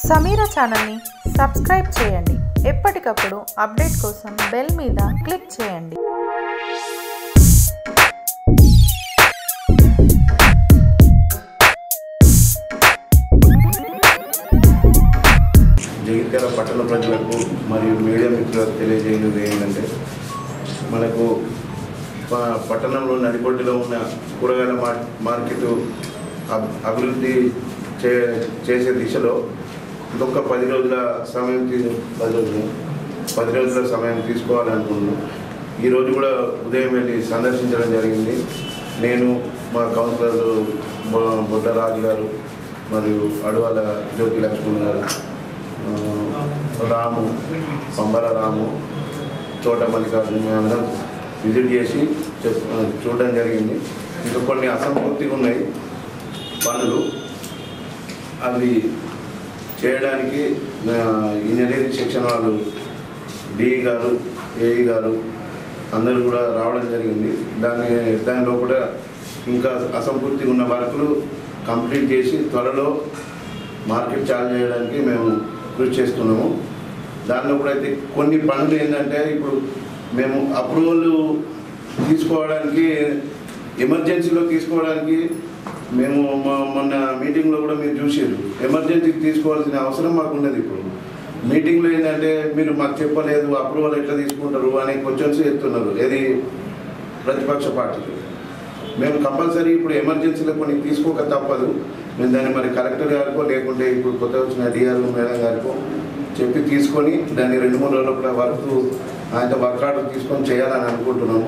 సమీరా ఛానల్ని సబ్స్క్రైబ్ చేయండి ఎప్పటికప్పుడు అప్డేట్ కోసం బెల్ మీద క్లిక్ చేయండి జగిత్యాల పట్టణ ప్రజలకు మరియు మీడియా మిత్రులకు తెలియజేయడం ఏంటంటే మనకు ప- పట్టణంలో నడిపొడ్డులో ఉన్న కూరగాయల మార్- మార్కెట్ అబ్- అభివృద్ధి చే చేసే దిశలో ఇంకొక పది రోజుల సమయం తీ పది రోజులు పది రోజుల సమయం తీసుకోవాలనుకుంటున్నాను ఈరోజు కూడా ఉదయం వెళ్ళి సందర్శించడం జరిగింది నేను మా కౌన్సిలర్లు బొ- బొడ్డరాజు గారు మరియు అడవాల జ్యోతి లక్ష్మణ్ గారు ఆ, రాము పంబల రాము చోట మల్లికార్జున మేమందరం విజిట్ చేసి చెప్ చూడడం జరిగింది ఇంకా కొన్ని అసంపూర్తిగా ఉన్నాయి పనులు అవి చేయడానికి ఆ, ఇంజనీరింగ్ సెక్షన్ వాళ్ళు డిఈ గారు ఏఈ గారు అందరూ కూడా రావడం జరిగింది దాని దానిలో కూడా ఇంకా అసంపూర్తిగా ఉన్న వర్కులు కంప్లీట్ చేసి త్వరలో మార్కెట్ చాలు చేయడానికి మేము కృషి చేస్తున్నాము దానిలో కూడా అయితే కొన్ని పనులు ఏంటంటే ఇప్పుడు మేము అప్రూవల్ తీసుకోవడానికి ఎమర్జెన్సీలో తీసుకోవడానికి మేము మొ- మొన్న మీటింగ్లో కూడా మీరు చూసారు ఎమర్జెన్సీకి తీసుకోవాల్సిన అవసరం మాకు ఉన్నది ఇప్పుడు మీటింగ్లో ఏంటంటే మీరు మాకు చెప్పలేదు అప్రూవల్ ఎట్లా తీసుకుంటారు అనే క్వశ్చన్స్ ఎత్తున్నారు ఏది ప్రతిపక్ష పార్టీలు మేము కంపల్సరీ ఇప్పుడు ఎమర్జెన్సీలో కొన్ని తీసుకోక తప్పదు మేము దాన్ని మరి కలెక్టర్ గారికో లేకుంటే ఇప్పుడు కొత్త వచ్చిన డిఆర్ఓ మేడం గారికో చెప్పి తీసుకొని దాన్ని రెండు మూడు రోజుల కూడా వరకు ఆయన వర్క్ ఆర్డర్ తీసుకొని చేయాలని అనుకుంటున్నాము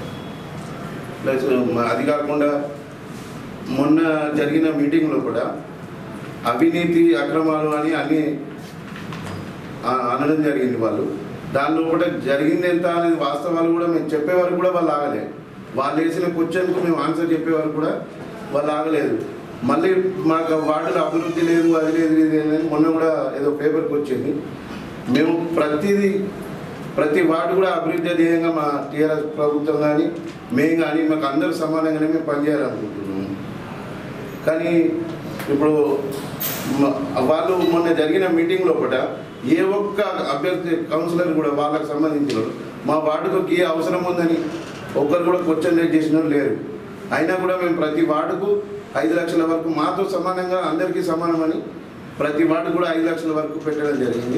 ప్లస్ మ- అది కాకుండా మొన్న జరిగిన మీటింగ్లో కూడా అవినీతి అక్రమాలు అని అన్ని ఆ- అనడం జరిగింది వాళ్ళు దానిలో కూడా జరిగింది ఎంత అనేది వాస్తవాలు కూడా మేము చెప్పేవారు కూడా వాళ్ళు ఆగలే వాళ్ళు వేసిన క్వశ్చన్కు మేము ఆన్సర్ చెప్పేవారు కూడా వాళ్ళు ఆగలేదు మళ్ళీ మాకు వార్డులో అభివృద్ధి లేదు అది లేదు ఇది లేదు అని మొన్న కూడా ఏదో పేపర్కి వచ్చింది మేము ప్రతిదీ ప్రతి వార్డు కూడా అభివృద్ధి ధ్యేయంగా మా టీఆర్ఎస్ ప్రభుత్వం కానీ మేము కానీ మాకు అందరూ సమానంగానే మేము పనిచేయాలనుకుంటున్నాము కానీ ఇప్పుడు మ- వాళ్ళు మొన్న జరిగిన మీటింగ్ లోపల ఏ ఒక్క అభ్యర్థి కౌన్సిలర్ కూడా వాళ్ళకి సంబంధించిన వాళ్ళు, మా వార్డుకు ఏ అవసరం ఉందని ఒక్కరు కూడా క్వశ్చన్ రేట్ చేసిన వాళ్ళు లేరు అయినా కూడా మేము ప్రతి వార్డుకు ఐదు లక్షల వరకు మాతో సమానంగా అందరికీ సమానమని ప్రతి వార్డు కూడా ఐదు లక్షల వరకు పెట్టడం జరిగింది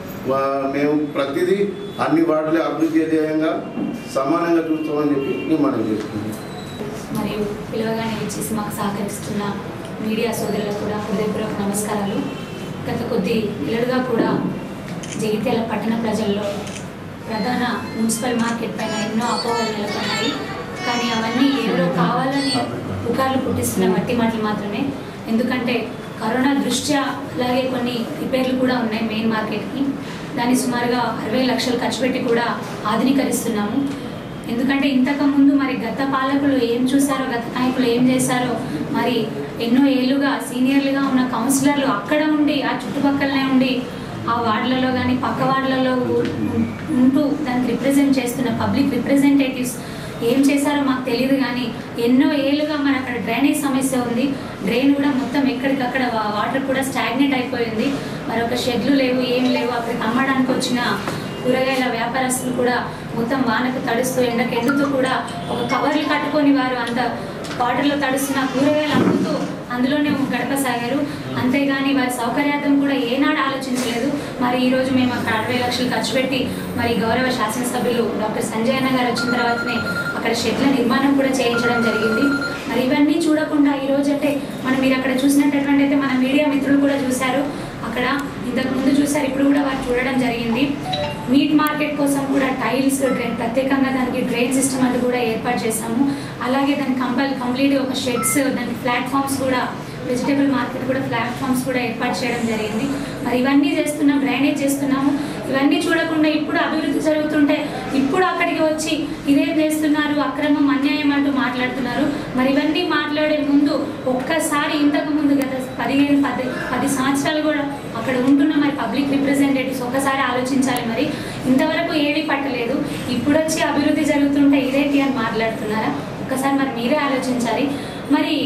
వా- మేము ప్రతిదీ అన్ని వార్డులే అభివృద్ధి ధ్యేయంగా సమానంగా చూస్తామని చెప్పి మేము మనం చేసుకుంటాం మరియు పిలవగానే ఇచ్చేసి మాకు సహకరిస్తున్న మీడియా సోదరులకు కూడా హృదయపూర్వక నమస్కారాలు గత కొద్ది నెలలుగా కూడా జగిత్యాల పట్టణ ప్రజల్లో ప్రధాన మున్సిపల్ మార్కెట్ పైన ఎన్నో అపోహలు నెలకొన్నాయి కానీ అవన్నీ ఏదో కావాలని పుకార్లు పుట్టిస్తున్న మట్టి మాటలు మాత్రమే ఎందుకంటే కరోనా దృష్ట్యా అలాగే కొన్ని రిపేర్లు కూడా ఉన్నాయి మెయిన్ మార్కెట్కి దాన్ని సుమారుగా అరవై లక్షలు ఖర్చు పెట్టి కూడా ఆధునీకరిస్తున్నాము ఎందుకంటే ఇంతకు ముందు మరి గత పాలకులు ఏం చూసారో గత నాయకులు ఏం చేశారో మరి ఎన్నో ఏళ్ళుగా సీనియర్లుగా ఉన్న కౌన్సిలర్లు అక్కడ ఉండి ఆ చుట్టుపక్కలనే ఉండి ఆ వార్డులలో కానీ పక్క వార్డులలో ఉ- ఉంటూ దానికి రిప్రజెంట్ చేస్తున్న పబ్లిక్ రిప్రజెంటేటివ్స్ ఏం చేశారో మాకు తెలియదు కానీ ఎన్నో ఏళ్ళుగా మన అక్కడ డ్రైనేజ్ సమస్య ఉంది డ్రైన్ కూడా మొత్తం ఎక్కడికక్కడ వా- వాటర్ కూడా స్టాగ్నేట్ అయిపోయింది మరి ఒక షెడ్లు లేవు ఏం లేవు అక్కడికి అమ్మడానికి వచ్చిన కూరగాయల వ్యాపారస్తులు కూడా మొత్తం వానకు తడుస్తూ ఎండకు ఎండుతూ కూడా ఒక కవర్లు కట్టుకొని వారు అంత వాటర్లో తడుస్తున్న కూరగాయలు అమ్ముతూ అందులోనే గడపసాగారు అంతేగాని వారి సౌకర్యార్థం కూడా ఏనాడు ఆలోచించలేదు మరి ఈరోజు మేము అక్కడ అరవై లక్షలు ఖర్చు పెట్టి మరి గౌరవ శాసనసభ్యులు డాక్టర్ సంజయ్ అన్న గారు వచ్చిన తర్వాతనే అక్కడ షెడ్ల నిర్మాణం కూడా చేయించడం జరిగింది మరి ఇవన్నీ చూడకుండా ఈరోజు అంటే మనం మీరు అక్కడ చూసినటువంటి అయితే మన మీడియా మిత్రులు కూడా చూశారు అక్కడ ఇంతకు ముందు చూశారు ఇప్పుడు కూడా వారు చూడడం జరిగింది మీట్ మార్కెట్ కోసం కూడా టైల్స్ డ్రైన్ ప్రత్యేకంగా దానికి డ్రైన్ సిస్టమ్ అది కూడా ఏర్పాటు చేశాము అలాగే దానికి కంపల్ కంప్లీట్ ఒక షెడ్స్ దానికి ప్లాట్ఫామ్స్ కూడా వెజిటేబుల్ మార్కెట్ కూడా ప్లాట్ఫామ్స్ కూడా ఏర్పాటు చేయడం జరిగింది మరి ఇవన్నీ చేస్తున్నాం డ్రైనేజ్ చేస్తున్నాము ఇవన్నీ చూడకుండా ఇప్పుడు అభివృద్ధి జరుగుతుంటే ఇప్పుడు అక్కడికి వచ్చి ఇదేం చేస్తున్నారు అక్రమం అన్యాయం అంటూ మాట్లాడుతున్నారు మరి ఇవన్నీ మాట్లాడే ముందు ఒక్కసారి ఇంతకు ముందు గత పదిహేను పది పది సంవత్సరాలు కూడా అక్కడ ఉంటున్న మరి పబ్లిక్ రిప్రజెంటేటివ్స్ ఒక్కసారి ఆలోచించాలి మరి ఇంతవరకు ఏమీ పట్టలేదు ఇప్పుడు వచ్చి అభివృద్ధి జరుగుతుంటే ఇదేంటి అని మాట్లాడుతున్నారా ఒక్కసారి మరి మీరే ఆలోచించాలి మరి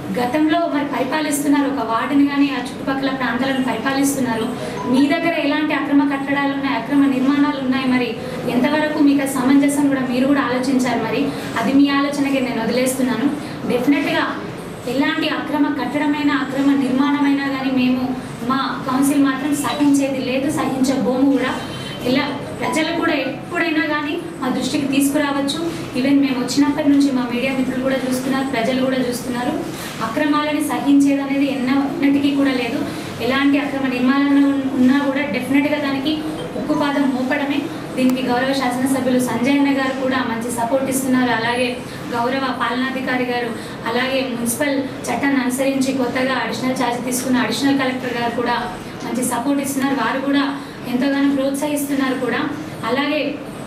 గతంలో మరి పరిపాలిస్తున్నారు ఒక వార్డుని కానీ ఆ చుట్టుపక్కల ప్రాంతాలను పరిపాలిస్తున్నారు మీ దగ్గర ఎలాంటి అక్రమ కట్టడాలు ఉన్నాయి అక్రమ నిర్మాణాలు ఉన్నాయి మరి ఎంతవరకు మీకు అది సమంజసం కూడా మీరు కూడా ఆలోచించారు మరి అది మీ ఆలోచనకి నేను వదిలేస్తున్నాను డెఫినెట్గా ఎలాంటి అక్రమ కట్టడమైనా అక్రమ నిర్మాణమైనా కానీ మేము మా కౌన్సిల్ మాత్రం సహించేది లేదు సహించబోము కూడా ఇలా ప్రజలు కూడా ఎప్పుడైనా కానీ మా దృష్టికి తీసుకురావచ్చు ఈవెన్ మేము వచ్చినప్పటి నుంచి మా మీడియా మిత్రులు కూడా చూస్తున్నారు ప్రజలు కూడా చూస్తున్నారు అక్రమాలని సహించేది అనేది ఎన్నటికీ కూడా లేదు ఎలాంటి అక్రమ నిర్మాణాలు ఉన్నా కూడా డెఫినెట్గా దానికి ఉక్కుపాదం మోపడమే దీనికి గౌరవ శాసనసభ్యులు సంజయ్ అన్న గారు కూడా మంచి సపోర్ట్ ఇస్తున్నారు అలాగే గౌరవ పాలనాధికారి గారు అలాగే మున్సిపల్ చట్టాన్ని అనుసరించి కొత్తగా అడిషనల్ ఛార్జ్ తీసుకున్న అడిషనల్ కలెక్టర్ గారు కూడా మంచి సపోర్ట్ ఇస్తున్నారు వారు కూడా ఎంతగానో ప్రోత్సహిస్తున్నారు కూడా అలాగే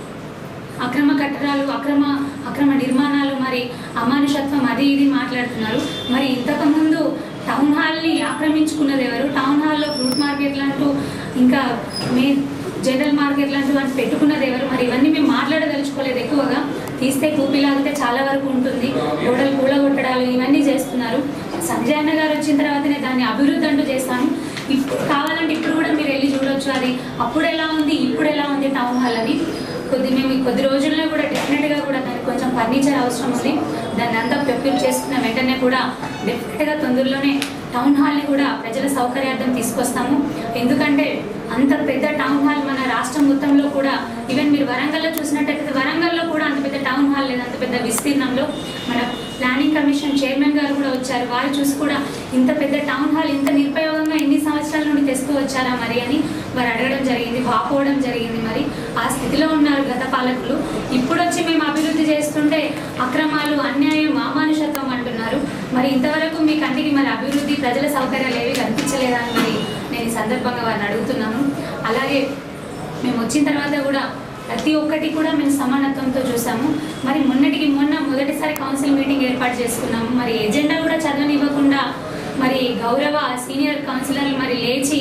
అక్రమ కట్టడాలు అక్రమ అక్రమ నిర్మాణాలు మరి అమానుషత్వం అది ఇది మాట్లాడుతున్నారు మరి ఇంతకుముందు టౌన్ హాల్ని ఆక్రమించుకున్నది ఎవరు టౌన్ హాల్లో ఫ్రూట్ మార్కెట్లు అంటూ ఇంకా మే జనరల్ మార్కెట్లు అంటూ అని పెట్టుకున్నది ఎవరు మరి ఇవన్నీ మేము మాట్లాడదలుచుకోలేదు ఎక్కువగా తీస్తే కూపిలాగితే చాలా వరకు ఉంటుంది గోడలు కూలగొట్టడాలు ఇవన్నీ చేస్తున్నారు సంజయ్ అన్న గారు వచ్చిన తర్వాతనే దాన్ని అభివృద్ధి అంటూ చేస్తాను ఇప్పుడు కావాలంటే ఇప్పుడు కూడా మీరు వెళ్ళి చూడొచ్చు అది అప్పుడు ఎలా ఉంది ఇప్పుడు ఎలా ఉంది టౌన్ హాల్ అని కొద్ది మేము ఈ కొద్ది రోజుల్లో కూడా డెఫినెట్గా కూడా దానికి కొంచెం ఫర్నిచర్ అవసరం ఉంది దాన్ని అంతా ప్రొక్యూర్ చేసుకున్న వెంటనే కూడా డెఫినెట్గా తొందరలోనే టౌన్ హాల్ని కూడా ప్రజల సౌకర్యార్థం తీసుకొస్తాము ఎందుకంటే అంత పెద్ద టౌన్ హాల్ మన రాష్ట్రం మొత్తంలో కూడా ఈవెన్ మీరు వరంగల్లో చూసినట్టయితే వరంగల్లో కూడా అంత పెద్ద టౌన్ హాల్ లేదు అంత పెద్ద విస్తీర్ణంలో మన ప్లానింగ్ కమిషన్ చైర్మన్ గారు కూడా వచ్చారు వారు చూసి కూడా ఇంత పెద్ద టౌన్ హాల్ ఇంత నిరుపయోగంగా ఎన్ని సంవత్సరాల నుండి తెస్తూ వచ్చారా మరి అని వారు అడగడం జరిగింది వాపోవడం జరిగింది మరి ఆ స్థితిలో ఉన్నారు గత పాలకులు ఇప్పుడు వచ్చి మేము అభివృద్ధి చేస్తుంటే అక్రమాలు అన్యాయం అమానుషత్వం అంటున్నారు మరి ఇంతవరకు మీ కంటికి మరి అభివృద్ధి ప్రజల సౌకర్యాలు ఏవి కనిపించలేదా అని మరి నేను ఈ సందర్భంగా వారిని అడుగుతున్నాను అలాగే మేము వచ్చిన తర్వాత కూడా ప్రతి ఒక్కటి కూడా మేము సమానత్వంతో చూసాము మరి మొన్నటికి మొన్న మొదటిసారి కౌన్సిల్ మీటింగ్ ఏర్పాటు చేసుకున్నాము మరి ఎజెండా కూడా చదవనివ్వకుండా మరి గౌరవ సీనియర్ కౌన్సిలర్లు మరి లేచి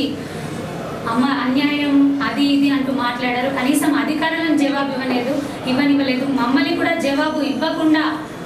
అమ్మ అన్యాయం అది ఇది అంటూ మాట్లాడారు కనీసం అధికారులను జవాబు ఇవ్వలేదు ఇవ్వనివ్వలేదు మమ్మల్ని కూడా జవాబు ఇవ్వకుండా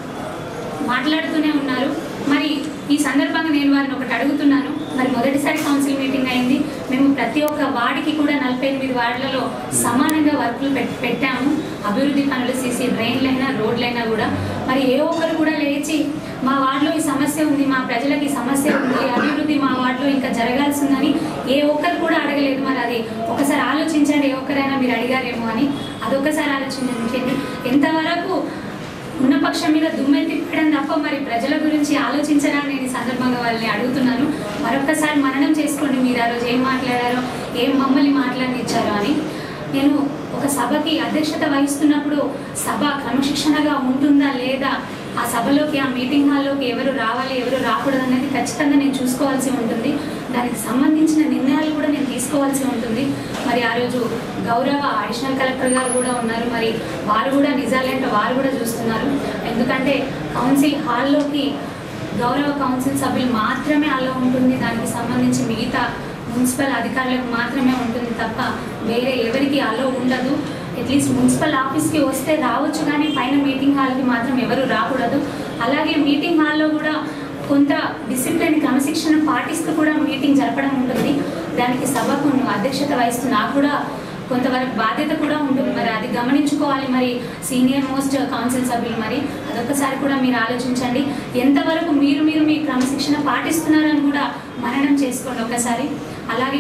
మాట్లాడుతూనే ఉన్నారు మరి ఈ సందర్భంగా నేను వారిని ఒకటి అడుగుతున్నాను మరి మొదటిసారి కౌన్సిల్ మీటింగ్ అయింది మేము ప్రతి ఒక్క వార్డుకి కూడా నలభై ఎనిమిది వార్డులలో సమానంగా వర్కులు పెట్ పెట్టాము అభివృద్ధి పనులు సీసీ డ్రైన్లైనా రోడ్లైనా కూడా మరి ఏ ఒక్కరు కూడా లేచి మా వార్డులో ఈ సమస్య ఉంది మా ప్రజలకి ఈ సమస్య ఉంది అభివృద్ధి మా వార్డులో ఇంకా జరగాల్సిందని ఏ ఒక్కరు కూడా అడగలేదు మరి అది ఒకసారి ఆలోచించండి ఏ ఒక్కరైనా మీరు అడిగారేమో అని అదొకసారి ఆలోచించండి ఎంతవరకు ఉన్న పక్షం మీద దుమ్మెత్తి పెట్టడం తప్ప మరి ప్రజల గురించి ఆలోచించరా నేను ఈ సందర్భంగా వాళ్ళని అడుగుతున్నాను మరొకసారి మననం చేసుకోండి మీరు ఆ రోజు ఏం మాట్లాడారో ఏం మమ్మల్ని మాట్లాడినిచ్చారో అని నేను ఒక సభకి అధ్యక్షత వహిస్తున్నప్పుడు సభ క్రమశిక్షణగా ఉంటుందా లేదా ఆ సభలోకి ఆ మీటింగ్ హాల్లోకి ఎవరు రావాలి ఎవరు రాకూడదు అనేది ఖచ్చితంగా నేను చూసుకోవాల్సి ఉంటుంది దానికి సంబంధించిన నిర్ణయాలు కూడా నేను తీసుకోవాల్సి ఉంటుంది మరి ఆ రోజు గౌరవ అడిషనల్ కలెక్టర్ గారు కూడా ఉన్నారు మరి వారు కూడా నిజాలేంటో వారు కూడా చూస్తున్నారు ఎందుకంటే కౌన్సిల్ హాల్లోకి గౌరవ కౌన్సిల్ సభ్యులు మాత్రమే అలా ఉంటుంది దానికి సంబంధించి మిగతా మున్సిపల్ అధికారులకు మాత్రమే ఉంటుంది తప్ప వేరే ఎవరికి అలో ఉండదు అట్లీస్ట్ మున్సిపల్ ఆఫీస్కి వస్తే రావచ్చు కానీ పైన మీటింగ్ హాల్కి మాత్రం ఎవరు రాకూడదు అలాగే మీటింగ్ హాల్లో కూడా కొంత డిసిప్లిన్ క్రమశిక్షణ పాటిస్తూ కూడా మీటింగ్ జరపడం ఉంటుంది దానికి సభకు నువ్వు అధ్యక్షత వహిస్తూ నాకు కూడా కొంతవరకు బాధ్యత కూడా ఉంటుంది మరి అది గమనించుకోవాలి మరి సీనియర్ మోస్ట్ కౌన్సిల్ సభ్యులు మరి అదొకసారి కూడా మీరు ఆలోచించండి ఎంతవరకు మీరు మీరు మీ క్రమశిక్షణ పాటిస్తున్నారని కూడా మననం చేసుకోండి ఒకసారి అలాగే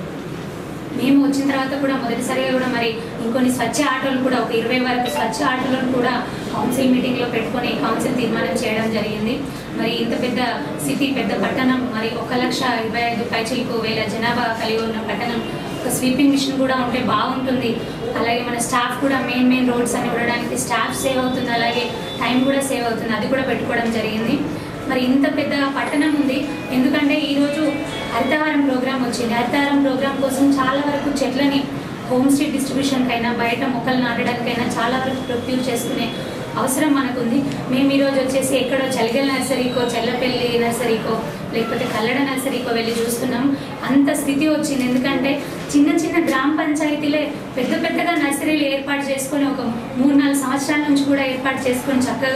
మేము వచ్చిన తర్వాత కూడా మొదటిసారిగా కూడా మరి ఇంకొన్ని స్వచ్ఛ ఆటోలు కూడా ఒక ఇరవై వరకు స్వచ్ఛ ఆటోలను కూడా కౌన్సిల్ మీటింగ్లో పెట్టుకొని కౌన్సిల్ తీర్మానం చేయడం జరిగింది మరి ఇంత పెద్ద సిటీ పెద్ద పట్టణం మరి ఒక లక్ష ఇరవై ఐదు పైచిలకు వేల జనాభా కలిగి ఉన్న పట్టణం ఒక స్వీపింగ్ మిషన్ కూడా ఉంటే బాగుంటుంది అలాగే మన స్టాఫ్ కూడా మెయిన్ మెయిన్ రోడ్స్ అని ఉండడానికి స్టాఫ్ సేవ్ అవుతుంది అలాగే టైం కూడా సేవ్ అవుతుంది అది కూడా పెట్టుకోవడం జరిగింది మరి ఇంత పెద్ద పట్టణం ఉంది ఎందుకంటే ఈరోజు హరితహారం ప్రోగ్రామ్ వచ్చింది హరితహారం ప్రోగ్రామ్ కోసం చాలా వరకు చెట్లని హోమ్ స్టే డిస్ట్రిబ్యూషన్కైనా బయట మొక్కలు నాటడానికైనా చాలా వరకు ప్రొక్యూర్ చేసుకునే అవసరం మనకుంది మేము ఈరోజు వచ్చేసి ఎక్కడో చలిగల్ నర్సరీకో చెల్లపల్లి నర్సరీకో లేకపోతే కల్లడ నర్సరీకో వెళ్ళి చూస్తున్నాం అంత స్థితి వచ్చింది ఎందుకంటే చిన్న చిన్న గ్రామ పంచాయతీలే పెద్ద పెద్దగా నర్సరీలు ఏర్పాటు చేసుకొని ఒక మూడు నాలుగు సంవత్సరాల నుంచి కూడా ఏర్పాటు చేసుకొని చక్కగా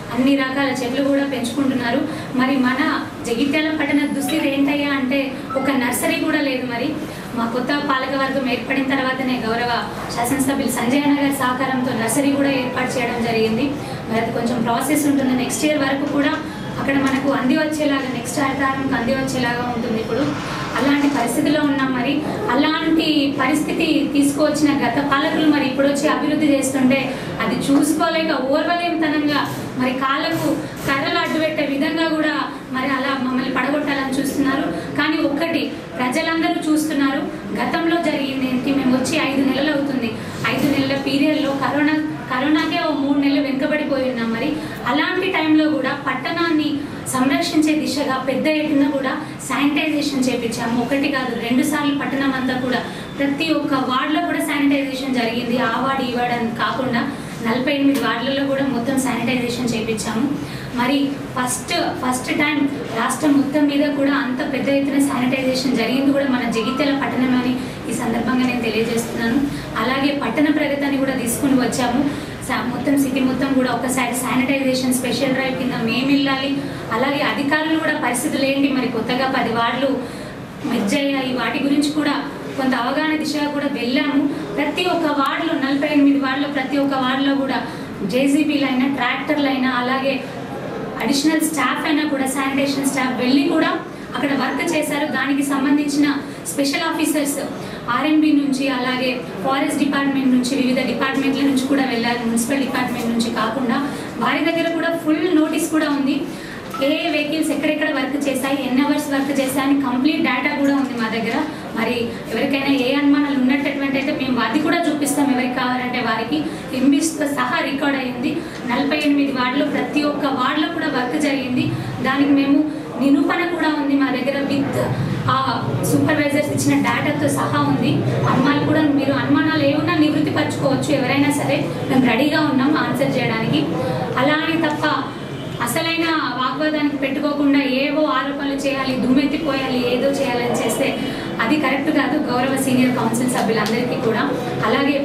అన్ని రకాల చెట్లు కూడా పెంచుకుంటున్నారు మరి మన జగిత్యాల పట్టణ దుస్థితి ఏంటయ్యా అంటే ఒక నర్సరీ కూడా లేదు మరి మా కొత్త పాలకవర్గం ఏర్పడిన తర్వాతనే గౌరవ శాసనసభ్యులు సంజయ్ అన్న గారి సహకారంతో నర్సరీ కూడా ఏర్పాటు చేయడం జరిగింది మరి అది కొంచెం ప్రాసెస్ ఉంటుంది నెక్స్ట్ ఇయర్ వరకు కూడా అక్కడ మనకు అంది వచ్చేలాగా నెక్స్ట్ అవతారంకి అంది వచ్చేలాగా ఉంటుంది ఇప్పుడు అలాంటి పరిస్థితిలో ఉన్నాం మరి అలాంటి పరిస్థితి తీసుకువచ్చిన గత పాలకులు మరి ఇప్పుడు వచ్చి అభివృద్ధి చేస్తుంటే అది చూసుకోలేక ఓర్వలేనితనంగా మరి కాళ్ళకు కర్రలు అడ్డుపెట్టే విధంగా కూడా మరి అలా మమ్మల్ని పడగొట్టాలని చూస్తున్నారు కానీ ఒక్కటి ప్రజలందరూ చూస్తున్నారు గతంలో జరిగింది ఏంటి మేము వచ్చి ఐదు నెలలు అవుతుంది ఐదు నెలల పీరియడ్లో కరోనా కరోనాకే ఓ మూడు నెలలు వెనుకబడిపోయి ఉన్నాం మరి అలాంటి టైంలో కూడా పట్టణాన్ని సంరక్షించే దిశగా పెద్ద ఎత్తున కూడా శానిటైజేషన్ చేపించాము ఒకటి కాదు రెండు సార్లు పట్టణం అంతా కూడా ప్రతి ఒక్క వార్డులో కూడా శానిటైజేషన్ జరిగింది ఆ వార్డు ఈ వార్డు అని కాకుండా నలభై ఎనిమిది వార్డులలో కూడా మొత్తం శానిటైజేషన్ చేపించాము మరి ఫస్ట్ ఫస్ట్ టైం రాష్ట్రం మొత్తం మీద కూడా అంత పెద్ద ఎత్తున శానిటైజేషన్ జరిగింది కూడా మన జగిత్యాల పట్టణం అని ఈ సందర్భంగా నేను తెలియజేస్తున్నాను అలాగే పట్టణ ప్రగతి అని కూడా తీసుకుని వచ్చాము సా- మొత్తం సిటీ మొత్తం కూడా ఒకసారి శానిటైజేషన్ స్పెషల్ డ్రైవ్ కింద మేము వెళ్ళాలి అలాగే అధికారులు కూడా పరిస్థితులు ఏంటి మరి కొత్తగా పది వార్డులు మెర్జ్ అయ్యాయి వాటి గురించి కూడా కొంత అవగాహన దిశగా కూడా వెళ్ళాము ప్రతి ఒక్క వార్డులో నలభై ఎనిమిది వార్డులో ప్రతి ఒక్క వార్డులో కూడా జేసీబీలు అయినా ట్రాక్టర్లు అయినా అలాగే అడిషనల్ స్టాఫ్ అయినా కూడా శానిటేషన్ స్టాఫ్ వెళ్ళి కూడా అక్కడ వర్క్ చేశారు దానికి సంబంధించిన స్పెషల్ ఆఫీసర్స్ ఆర్ఎంబి నుంచి అలాగే ఫారెస్ట్ డిపార్ట్మెంట్ నుంచి వివిధ డిపార్ట్మెంట్ల నుంచి కూడా వెళ్ళారు మున్సిపల్ డిపార్ట్మెంట్ నుంచి కాకుండా వారి దగ్గర కూడా ఫుల్ నోటీస్ కూడా ఉంది ఏ ఏ వెహికల్స్ ఎక్కడెక్కడ వర్క్ చేశాయి ఎన్ని అవర్స్ వర్క్ చేశాయని కంప్లీట్ డేటా కూడా ఉంది మా దగ్గర మరి ఎవరికైనా ఏ అనుమానాలు ఉన్నట్టటువంటి అయితే మేము అది కూడా చూపిస్తాం ఎవరికి కావాలంటే వారికి ఎంబీస్తో సహా రికార్డ్ అయింది నలభై ఎనిమిది వార్డులో ప్రతి ఒక్క వార్డులో కూడా వర్క్ జరిగింది దానికి మేము నిరూపణ కూడా ఉంది మా దగ్గర విత్ ఆ సూపర్వైజర్స్ ఇచ్చిన డేటాతో సహా ఉంది అనుమానాలు కూడా మీరు అనుమానాలు ఏమన్నా నివృత్తి పరచుకోవచ్చు ఎవరైనా సరే మేము రెడీగా ఉన్నాం ఆన్సర్ చేయడానికి అలా అని తప్ప అసలైన వాగ్వాదానికి పెట్టుకోకుండా ఏవో ఆరోపణలు చేయాలి దుమ్మెత్తిపోయాలి ఏదో చేయాలని చేస్తే అది కరెక్ట్ కాదు గౌరవ సీనియర్ కౌన్సిల్ సభ్యులందరికీ కూడా అలాగే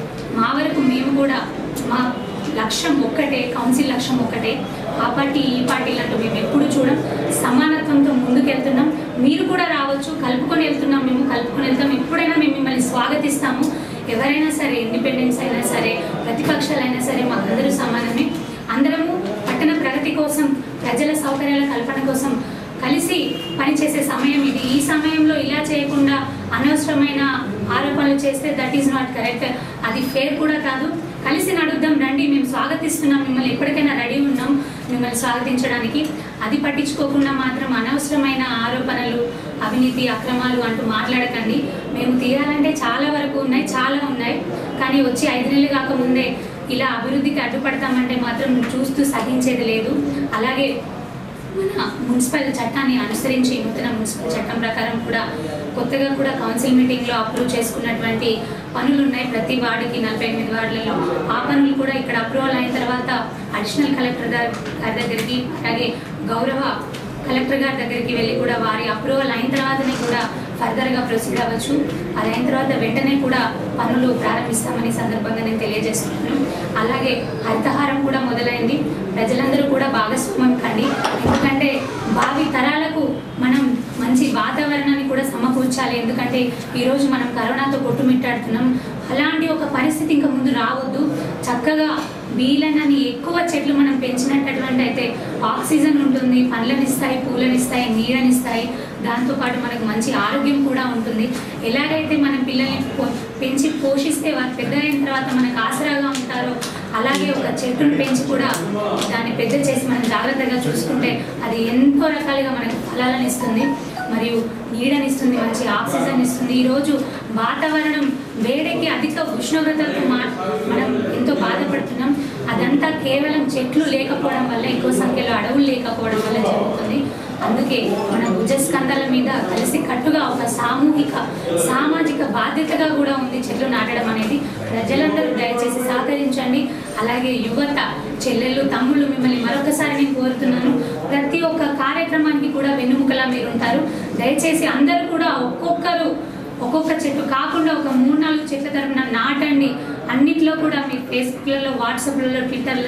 మా వరకు మేము కూడా మా లక్ష్యం ఒక్కటే కౌన్సిల్ లక్ష్యం ఒక్కటే ఆ పార్టీ ఈ పార్టీలు అంటూ మేము ఎప్పుడు చూడం సమానత్వంతో ముందుకెళ్తున్నాం మీరు కూడా రావచ్చు కలుపుకొని వెళ్తున్నాం మేము కలుపుకొని వెళ్తాం ఎప్పుడైనా మేము మిమ్మల్ని స్వాగతిస్తాము ఎవరైనా సరే ఇండిపెండెన్స్ అయినా సరే ప్రతిపక్షాలైనా సరే మాకందరూ సమానమే అందరము పట్టణ ప్రగతి కోసం ప్రజల సౌకర్యాల కల్పన కోసం కలిసి పనిచేసే సమయం ఇది ఈ సమయంలో ఇలా చేయకుండా అనవసరమైన ఆరోపణలు చేస్తే దట్ ఈస్ నాట్ కరెక్ట్ అది ఫేర్ కూడా కాదు కలిసి నడుద్దాం రండి మేము స్వాగతిస్తున్నాం మిమ్మల్ని ఎప్పటికైనా రెడీ ఉన్నాం మిమ్మల్ని స్వాగతించడానికి అది పట్టించుకోకుండా మాత్రం అనవసరమైన ఆరోపణలు అవినీతి అక్రమాలు అంటూ మాట్లాడకండి మేము తీయాలంటే చాలా వరకు ఉన్నాయి చాలా ఉన్నాయి కానీ వచ్చి ఐదు నెలలు కాకముందే ఇలా అభివృద్ధికి అడ్డుపడతామంటే మాత్రం చూస్తూ సహించేది లేదు అలాగే మన మున్సిపల్ చట్టాన్ని అనుసరించి నూతన మున్సిపల్ చట్టం ప్రకారం కూడా కొత్తగా కూడా కౌన్సిల్ మీటింగ్లో అప్రూవ్ చేసుకున్నటువంటి పనులు ఉన్నాయి ప్రతి వార్డుకి నలభై ఎనిమిది వార్డులలో ఆ పనులు కూడా ఇక్కడ అప్రూవల్ అయిన తర్వాత అడిషనల్ కలెక్టర్ గారి గారి దగ్గరికి అలాగే గౌరవ కలెక్టర్ గారి దగ్గరికి వెళ్ళి కూడా వారి అప్రూవల్ అయిన తర్వాతనే కూడా ఫర్దర్గా ప్రొసీడ్ అవ్వచ్చు అది అయిన తర్వాత వెంటనే కూడా పనులు ప్రారంభిస్తామని ఈ సందర్భంగా నేను తెలియజేస్తున్నాను అలాగే హరితహారం కూడా మొదలైంది ప్రజలందరూ కూడా భాగస్వామ్యం కండి ఎందుకంటే భావి తరాలకు మనం మంచి వాతావరణాన్ని కూడా సమకూర్చాలి ఎందుకంటే ఈరోజు మనం కరోనాతో కొట్టుమిట్టాడుతున్నాం అలాంటి ఒక పరిస్థితి ఇంకా ముందు రావద్దు చక్కగా వీలైనన్ని ఎక్కువ చెట్లు మనం పెంచినటువంటి అయితే ఆక్సిజన్ ఉంటుంది పండ్లనిస్తాయి పూలనిస్తాయి నీడనిస్తాయి దాంతోపాటు మనకు మంచి ఆరోగ్యం కూడా ఉంటుంది ఎలాగైతే మనం పిల్లల్ని పో- పెంచి పోషిస్తే వారు పెద్ద అయిన తర్వాత మనకు ఆసరాగా ఉంటారో అలాగే ఒక చెట్టును పెంచి కూడా దాన్ని పెద్ద చేసి మనం జాగ్రత్తగా చూసుకుంటే అది ఎంతో రకాలుగా మనకు ఫలాలను ఇస్తుంది మరియు నీడనిస్తుంది మంచి ఆక్సిజన్ ఇస్తుంది ఈరోజు వాతావరణం వేడికి అధిక ఉష్ణోగ్రతలకు మా మనం ఎంతో బాధపడుతున్నాం అదంతా కేవలం చెట్లు లేకపోవడం వల్ల ఎక్కువ సంఖ్యలో అడవులు లేకపోవడం వల్ల జరుగుతుంది అందుకే మన భుజస్కంధాల మీద కలిసి కట్టుగా ఒక సామూహిక సామాజిక బాధ్యతగా కూడా ఉంది చెట్లు నాటడం అనేది ప్రజలందరూ దయచేసి సహకరించండి అలాగే యువత చెల్లెళ్ళు తమ్ముళ్ళు మిమ్మల్ని మరొకసారి నేను కోరుతున్నాను ప్రతి ఒక్క కార్యక్రమానికి కూడా వెన్నుముకలా మీరు ఉంటారు దయచేసి అందరూ కూడా ఒక్కొక్కరు ఒక్కొక్క చెట్టు కాకుండా ఒక మూడు నాలుగు చెట్ల తరపున నాటండి అన్నిట్లో కూడా మీ ఫేస్బుక్లలో వాట్సాప్లలో ట్విట్టర్లలో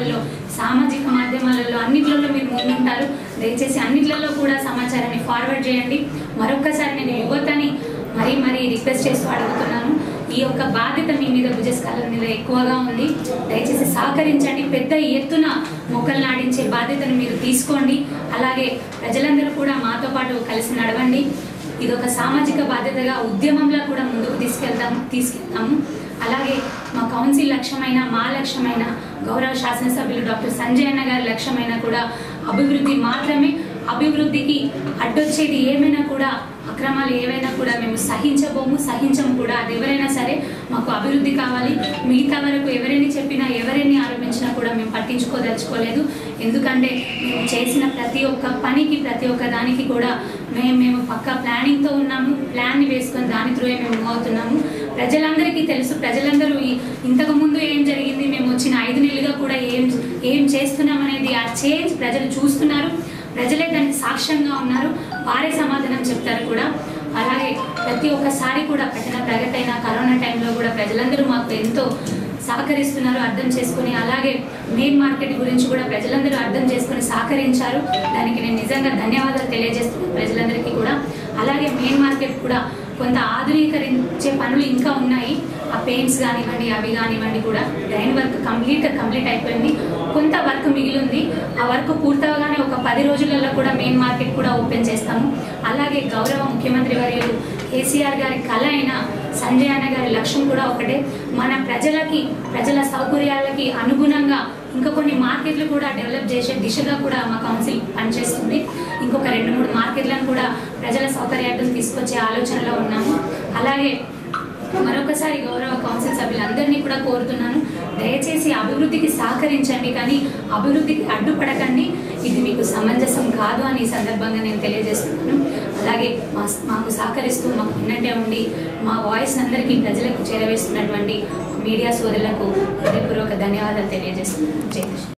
సామాజిక మాధ్యమాలలో అన్నిట్లలో మీరు ముందుంటారు దయచేసి అన్నిట్లలో కూడా సమాచారాన్ని ఫార్వర్డ్ చేయండి మరొక్కసారి నేను యువతని మరీ మరీ రిక్వెస్ట్ చేస్తూ అడుగుతున్నాను ఈ యొక్క బాధ్యత మీ మీద భుజస్కాలం మీద ఎక్కువగా ఉంది దయచేసి సహకరించండి పెద్ద ఎత్తున మొక్కలు నాటించే బాధ్యతను మీరు తీసుకోండి అలాగే ప్రజలందరూ కూడా మాతో పాటు కలిసి నడవండి ఇది ఒక సామాజిక బాధ్యతగా ఉద్యమంలో కూడా ముందుకు తీసుకెళ్తాము తీసుకెళ్తాము అలాగే మా కౌన్సిల్ లక్ష్యమైన మా లక్ష్యమైన గౌరవ శాసనసభ్యులు డాక్టర్ సంజయ్ అన్న గారి లక్ష్యమైన కూడా అభివృద్ధి మాత్రమే అభివృద్ధికి అడ్డొచ్చేది ఏమైనా కూడా అక్రమాలు ఏవైనా కూడా మేము సహించబోము సహించము కూడా అది ఎవరైనా సరే మాకు అభివృద్ధి కావాలి మిగతా వరకు ఎవరైనా చెప్పినా ఎవరైనా ఆరోపించినా కూడా మేము పట్టించుకోదలుచుకోలేదు ఎందుకంటే మేము చేసిన ప్రతి ఒక్క పనికి ప్రతి ఒక్క దానికి కూడా మేము మేము పక్క ప్లానింగ్తో ఉన్నాము ప్లాన్ని వేసుకొని దాని త్రూయే మేము మూవ్ అవుతున్నాము ప్రజలందరికీ తెలుసు ప్రజలందరూ ఈ ఇంతకు ముందు ఏం జరిగింది మేము వచ్చిన ఐదు నెలలుగా కూడా ఏం ఏం చేస్తున్నాం అనేది ఆ చేంజ్ ప్రజలు చూస్తున్నారు ప్రజలే దానికి సాక్ష్యంగా ఉన్నారు వారే సమాధానం చెప్తారు కూడా అలాగే ప్రతి ఒక్కసారి కూడా పట్టణ ప్రగతి అయిన కరోనా టైంలో కూడా ప్రజలందరూ మాకు ఎంతో సహకరిస్తున్నారు అర్థం చేసుకుని అలాగే మెయిన్ మార్కెట్ గురించి కూడా ప్రజలందరూ అర్థం చేసుకుని సహకరించారు దానికి నేను నిజంగా ధన్యవాదాలు తెలియజేస్తున్నాను ప్రజలందరికీ కూడా అలాగే మెయిన్ మార్కెట్ కూడా కొంత ఆధునీకరించే పనులు ఇంకా ఉన్నాయి ఆ పెయింట్స్ కానివ్వండి అవి కానివ్వండి కూడా డ్రైన్ వర్క్ కంప్లీట్ కంప్లీట్ అయిపోయింది కొంత వర్క్ మిగిలింది ఆ వర్క్ పూర్తవగానే ఒక పది రోజులలో కూడా మెయిన్ మార్కెట్ కూడా ఓపెన్ చేస్తాము అలాగే గౌరవ ముఖ్యమంత్రి వర్యులు కేసీఆర్ గారి కళ అయిన సంజయ్ అన్న గారి లక్ష్యం కూడా ఒకటే మన ప్రజలకి ప్రజల సౌకర్యాలకి అనుగుణంగా ఇంకా కొన్ని మార్కెట్లు కూడా డెవలప్ చేసే దిశగా కూడా మా కౌన్సిల్ పనిచేస్తుంది ఇంకొక రెండు మూడు మార్కెట్లను కూడా ప్రజల సౌకర్యార్థం తీసుకొచ్చే ఆలోచనలో ఉన్నాము అలాగే మరొకసారి గౌరవ కౌన్సిల్ సభ్యులందరినీ కూడా కోరుతున్నాను దయచేసి అభివృద్ధికి సహకరించండి కానీ అభివృద్ధికి అడ్డుపడకండి ఇది మీకు సమంజసం కాదు అని ఈ సందర్భంగా నేను తెలియజేస్తున్నాను అలాగే మా మాకు సహకరిస్తూ మాకు ఉన్నట్టే ఉండి మా వాయిస్ అందరికీ ప్రజలకు చేరవేస్తున్నటువంటి మీడియా సోదరులకు హృదయపూర్వక ధన్యవాదాలు తెలియజేస్తున్నాను జై కృష్ణ